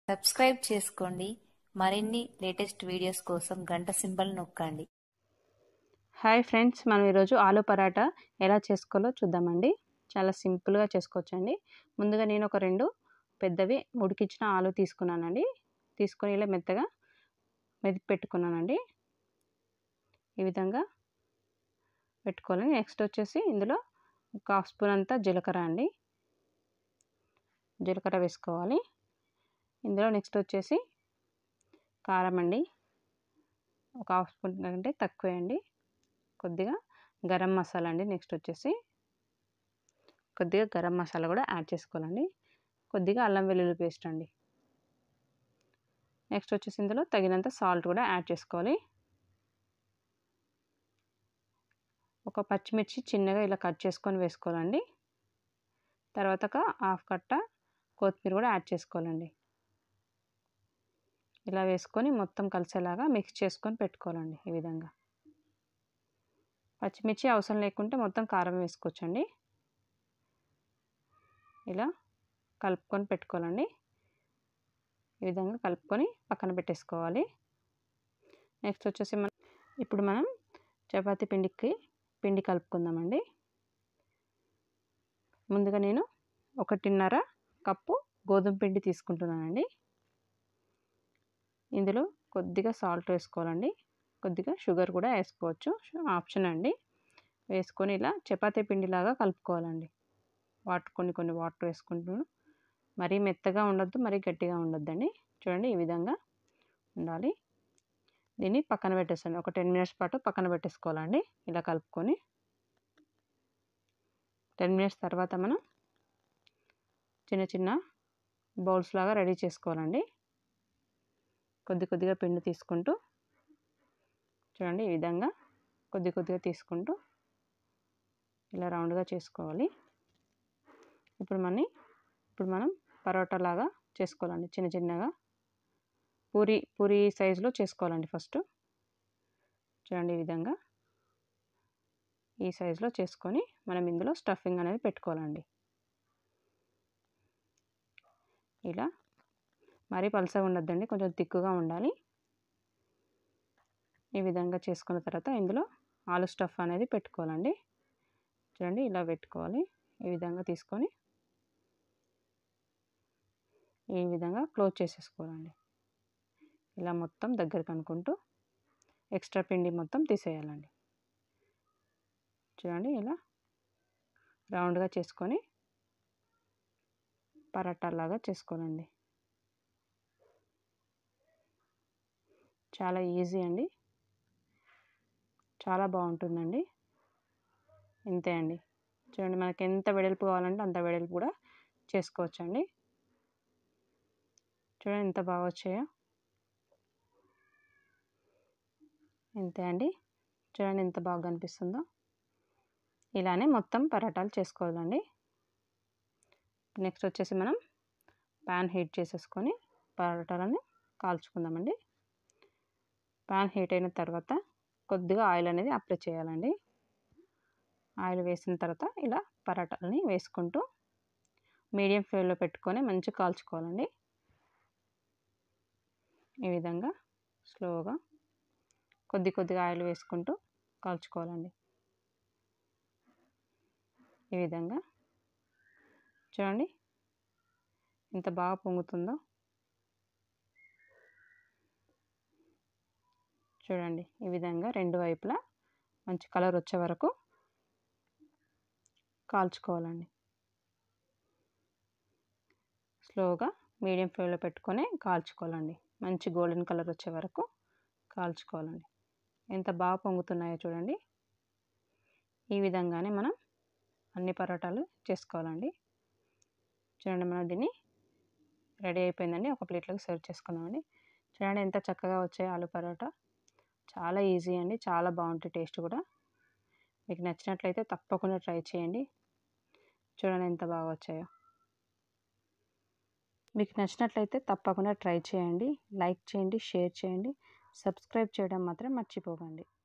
subscribe చేసుకోండి మరిన్ని latest videos కోసం గంట సింబల్ నొక్కండి హాయ్ ఫ్రెండ్స్ మనం ఈరోజు ఆలు పరాటా ఎలా చేసుకోవాలో చూద్దామండి చాలా సింపుల్గా చేసుకోవచ్చండి ముందుగా నేను ఒక రెండు పెద్దవి ఉడికించిన ఆలు తీసుకున్నానండి తీసుకొని ఇలా మెత్తగా మెదిపి పెట్టుకున్నానండి ఈ విధంగా పెట్టుకోవాలి నెక్స్ట్ వచ్చేసి ఇందులో ఒక హాఫ్ స్పూన్ అంతా జీలకర్ర అండి జీలకర్ర వేసుకోవాలి ఇందులో నెక్స్ట్ వచ్చేసి కారం అండి ఒక హాఫ్ స్పూన్ కంటే తక్కువే అండి కొద్దిగా గరం మసాలా అండి నెక్స్ట్ వచ్చేసి కొద్దిగా గరం మసాలా కూడా యాడ్ చేసుకోవాలండి కొద్దిగా అల్లం వెల్లుల్లి పేస్ట్ అండి నెక్స్ట్ వచ్చేసి ఇందులో తగినంత సాల్ట్ కూడా యాడ్ చేసుకోవాలి ఒక పచ్చిమిర్చి చిన్నగా ఇలా కట్ చేసుకొని వేసుకోవాలండి తర్వాత ఒక హాఫ్ కట్ట కొత్తిమీర కూడా యాడ్ చేసుకోవాలండి ఇలా వేసుకొని మొత్తం కలిసేలాగా మిక్స్ చేసుకొని పెట్టుకోవాలండి ఈ విధంగా పచ్చిమిర్చి అవసరం లేకుంటే మొత్తం కారం వేసుకోవచ్చండి ఇలా కలుపుకొని పెట్టుకోవాలండి ఈ విధంగా కలుపుకొని పక్కన పెట్టేసుకోవాలి నెక్స్ట్ వచ్చేసి మనం ఇప్పుడు మనం చపాతీ పిండికి పిండి కలుపుకుందామండి ముందుగా నేను ఒకటిన్నర కప్పు గోధుమ పిండి తీసుకుంటున్నానండి ఇందులో కొద్దిగా సాల్ట్ వేసుకోవాలండి కొద్దిగా షుగర్ కూడా వేసుకోవచ్చు ఆప్షన్ అండి వేసుకొని ఇలా చపాతీ పిండిలాగా కలుపుకోవాలండి వాటర్ కొన్ని కొన్ని వాటర్ వేసుకుంటున్నాను మరీ మెత్తగా ఉండొద్దు మరీ గట్టిగా ఉండొద్దండి చూడండి ఈ విధంగా ఉండాలి దీన్ని పక్కన పెట్టేస్తాను ఒక టెన్ మినిట్స్ పాటు పక్కన పెట్టేసుకోవాలండి ఇలా కలుపుకొని టెన్ మినిట్స్ తర్వాత మనం చిన్న చిన్న బౌల్స్ లాగా రెడీ చేసుకోవాలండి కొద్ది కొద్దిగా పిండి తీసుకుంటూ చూడండి ఈ విధంగా కొద్ది కొద్దిగా తీసుకుంటూ ఇలా రౌండ్గా చేసుకోవాలి ఇప్పుడు మన ఇప్పుడు మనం పరోటా లాగా చేసుకోవాలండి చిన్న చిన్నగా పూరి పూరి సైజులో చేసుకోవాలండి ఫస్ట్ చూడండి ఈ విధంగా ఈ సైజులో చేసుకొని మనం ఇందులో స్టఫింగ్ అనేది పెట్టుకోవాలండి ఇలా మరీ పలసగా ఉండొద్దండి కొంచెం తిక్కుగా ఉండాలి ఈ విధంగా చేసుకున్న తర్వాత ఇందులో ఆలు స్టఫ్ అనేది పెట్టుకోవాలండి చూడండి ఇలా పెట్టుకోవాలి ఈ విధంగా తీసుకొని ఈ విధంగా క్లోజ్ చేసేసుకోవాలండి ఇలా మొత్తం దగ్గరికి అనుకుంటూ ఎక్స్ట్రా పిండి మొత్తం తీసేయాలండి చూడండి ఇలా రౌండ్గా చేసుకొని పరాటాలాగా చేసుకోవాలండి చాలా ఈజీ అండి చాలా బాగుంటుందండి ఇంతే అండి చూడండి మనకి ఎంత వెడల్పు కావాలంటే అంత వెడల్పు కూడా చేసుకోవచ్చండి చూడండి ఎంత బాగా వచ్చాయో ఇంతే అండి చూడండి ఎంత బాగా కనిపిస్తుందో ఇలానే మొత్తం పరాటాలు చేసుకోవాలండి నెక్స్ట్ వచ్చేసి మనం ప్యాన్ హీట్ చేసేసుకొని పరాటాలని కాల్చుకుందామండి ప్యాన్ హీట్ అయిన తర్వాత కొద్దిగా ఆయిల్ అనేది అప్లై చేయాలండి ఆయిల్ వేసిన తర్వాత ఇలా పరాటాలని వేసుకుంటూ మీడియం ఫ్లేమ్లో పెట్టుకొని మంచిగా కాల్చుకోవాలండి ఈ విధంగా స్లోగా కొద్ది కొద్దిగా ఆయిల్ వేసుకుంటూ కాల్చుకోవాలండి ఈ విధంగా చూడండి ఎంత బాగా పొంగుతుందో చూడండి ఈ విధంగా రెండు వైపులా మంచి కలర్ వచ్చే వరకు కాల్చుకోవాలండి స్లోగా మీడియం ఫ్లేమ్లో పెట్టుకొని కాల్చుకోవాలండి మంచి గోల్డెన్ కలర్ వచ్చే వరకు కాల్చుకోవాలండి ఎంత బాగా పొంగుతున్నాయో చూడండి ఈ విధంగానే మనం అన్ని పరోటాలు చేసుకోవాలండి చూడండి మనం దీన్ని రెడీ అయిపోయిందండి ఒక ప్లేట్లోకి సర్వ్ చేసుకున్నామండి చూడండి ఎంత చక్కగా వచ్చాయి ఆలు పరోటా చాలా ఈజీ అండి చాలా బాగుంటుంది టేస్ట్ కూడా మీకు నచ్చినట్లయితే తప్పకుండా ట్రై చేయండి చూడండి ఎంత బాగా వచ్చాయో మీకు నచ్చినట్లయితే తప్పకుండా ట్రై చేయండి లైక్ చేయండి షేర్ చేయండి సబ్స్క్రైబ్ చేయడం మాత్రం మర్చిపోకండి